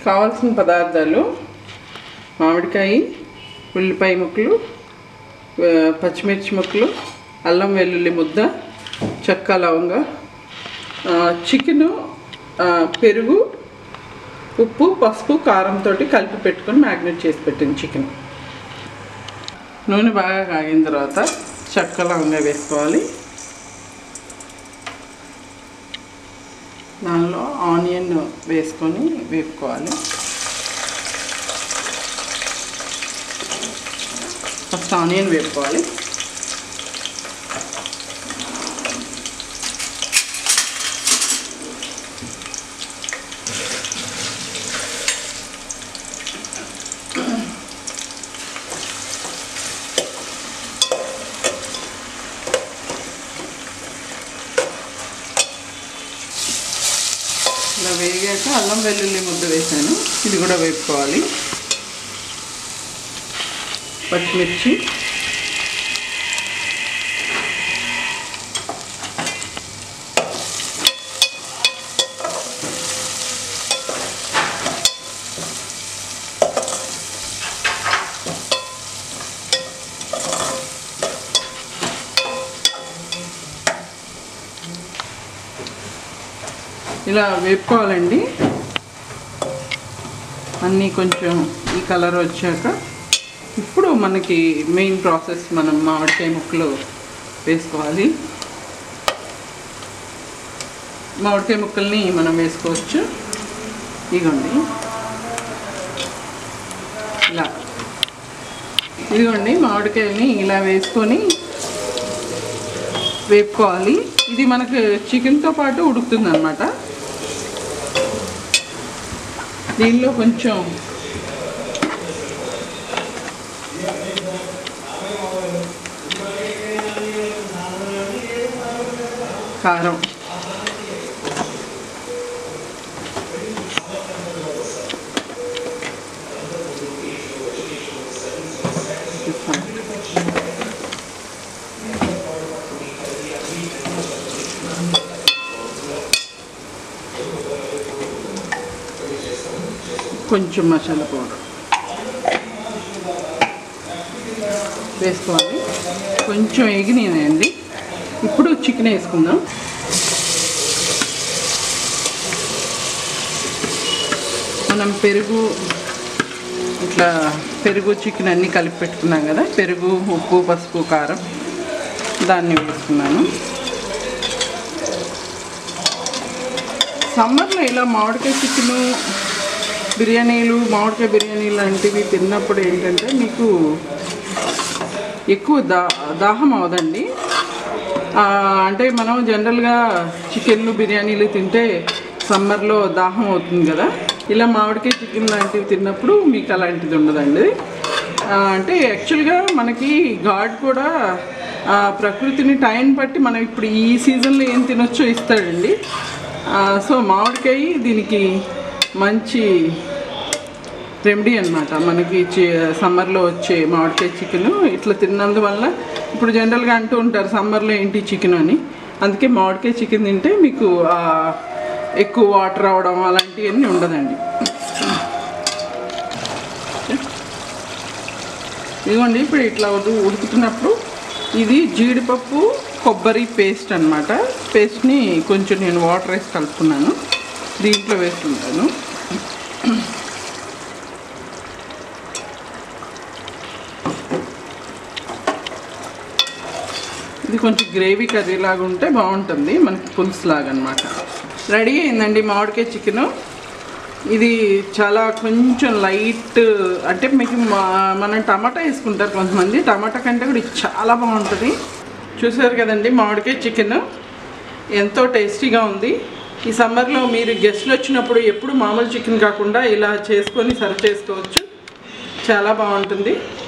కావాల్సిన పదార్థాలు మామిడికాయ ఉల్లిపాయ ముక్కలు ఆ, పచ్చిమిర్చి ముక్కలు అల్లం వెల్లుల్లి ముద్ద చెక్క లవంగ ఆ, చికెను ఆ, పెరుగు ఉప్పు పసుపు కారంతో కలిపి పెట్టుకొని మ్యాగ్నేట్ చేసి పెట్టింది చికెన్ నూనె బాగా కాగిన తర్వాత చెక్క లవంగ వేసుకోవాలి దానిలో ఆనియన్ వేసుకొని వేపుకోవాలి ఫస్ట్ ఆనియన్ వేపుకోవాలి ఇలా వేగాక అల్లం వెల్లుల్లి ముద్ద వేసాను ఇది కూడా వేపుకోవాలి పచ్చిమిర్చి ఇలా వేపుకోవాలండి అన్నీ కొంచెం ఈ కలర్ వచ్చాక ఇప్పుడు మనకి మెయిన్ ప్రాసెస్ మనం మామిడికాయ ముక్కలు వేసుకోవాలి మామిడికాయ ముక్కల్ని మనం వేసుకోవచ్చు ఇదిగోండి ఇలా ఇదిగోండి మామిడికాయల్ని ఇలా వేసుకొని వేపుకోవాలి ఇది మనకు చికెన్తో పాటు ఉడుకుతుంది అనమాట దీనిలో కొంచెం కారం కొంచెం మసాలా పౌడర్ వేసుకోవాలి కొంచెం ఎగినాయండి ఇప్పుడు చికెన్ వేసుకుందాం మనం పెరుగు ఇట్లా పెరుగు చికెన్ అన్నీ కలిపి పెట్టుకున్నాం కదా పెరుగు ఉప్పు పసుపు కారం దాన్ని వేసుకున్నాను సమ్మర్లో ఇలా మామిడికాయ చికెను బిర్యానీలు మామిడికాయ బిర్యానీ లాంటివి తిన్నప్పుడు ఏంటంటే మీకు ఎక్కువ దా దాహం అవదండి ఆ, అంటే మనం జనరల్గా చికెన్లు బిర్యానీలు తింటే సమ్మర్లో దాహం అవుతుంది కదా ఇలా మామిడికాయ చికెన్ లాంటివి తిన్నప్పుడు మీకు అలాంటిది ఉండదండి ఆ, అంటే యాక్చువల్గా మనకి గాడ్ కూడా ఆ, ప్రకృతిని టైం బట్టి మనం ఇప్పుడు ఈ సీజన్లో ఏం తినొచ్చో ఇస్తాడండి ఆ, సో మామిడికాయ దీనికి మంచి రెమెడీ అనమాట మనకి చి- సమ్మర్లో వచ్చే మామిడికాయ చికెన్ ఇట్లా తిన్నందువల్ల ఇప్పుడు జనరల్గా అంటూ ఉంటారు సమ్మర్లో ఏంటి చికెన్ అని అందుకే మామిడికాయ చికెన్ తింటే మీకు ఆ, ఎక్కువ వాటర్ రావడం అలాంటివన్నీ ఉండదండి ఇదిగోండి ఇప్పుడు ఇట్లా ఉడు- ఉడుకుతున్నప్పుడు ఇది జీడిపప్పు కొబ్బరి పేస్ట్ అనమాట పేస్ట్ని కొంచెం నేను వాటర్ వేసి కలుపుకున్నాను దీంట్లో వేసుకుంటాను ఇది కొంచెం గ్రేవీ కర్రీ లాగా ఉంటే బాగుంటుంది మనకి పులుసు లాగా అనమాట రెడీ అయిందండి మామిడికాయ చికెను ఇది చాలా కొంచెం లైట్ అంటే మీకు మా- మనం టమాటా వేసుకుంటారు కొంతమంది టమాటా కంటే కూడా ఇది చాలా బాగుంటుంది చూసారు కదండి మామిడికాయ చికెన్ ఎంతో టేస్టీగా ఉంది ఈ సమ్మర్లో మీరు గెస్ట్లు వచ్చినప్పుడు ఎప్పుడు మామూలు చికెన్ కాకుండా ఇలా చేసుకొని సర్వ్ చేసుకోవచ్చు చాలా బాగుంటుంది